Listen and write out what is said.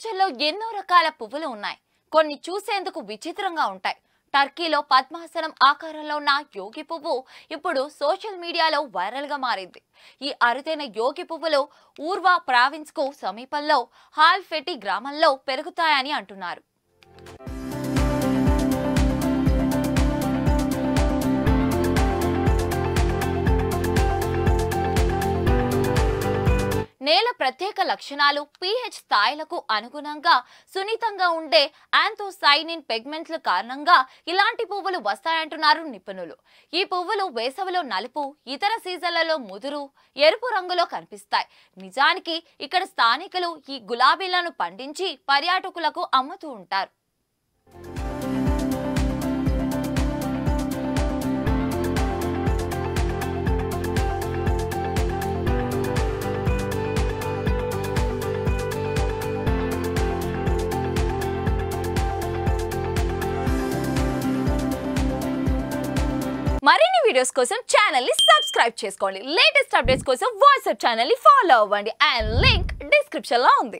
ప్రపంచంలో ఎన్నో రకాల పువ్వులు ఉన్నాయి కొన్ని చూసేందుకు విచిత్రంగా ఉంటాయి టర్కీలో పద్మాసనం ఆకారంలో ఉన్న యోగి పువ్వు ఇప్పుడు సోషల్ మీడియాలో వైరల్ గా మారింది ఈ అరుదైన యోగి పువ్వులు ఊర్వా ప్రావిన్స్ కు సమీపంలో హాల్ఫెటి గ్రామంలో పెరుగుతాయని అంటున్నారు నేల ప్రత్యేక లక్షణాలు pH స్థాయిలకు అనుగుణంగా సున్నితంగా ఉండే యాంథోసైనిన్ పెగ్మెంట్ల కారణంగా ఇలాంటి పువ్వులు వస్తాయంటున్నారు నిపుణులు ఈ పువ్వులు వేసవిలో నలుపు ఇతర సీజన్లలో ముదురు ఎరుపు రంగులో కనిపిస్తాయి నిజానికి ఇక్కడ స్థానికులు ఈ గులాబీలను పండించి పర్యాటకులకు అమ్ముతూ ఉంటారు మరిన్ని వీడియోస్ కోసం ఛానల్ ని సబ్స్క్రైబ్ చేసుకోండి లేటెస్ట్ అప్డేట్స్ కోసం వాట్సాప్ ఛానల్ ని ఫాలో అవ్వండి అండ్ లింక్ డిస్క్రిప్షన్ లో ఉంది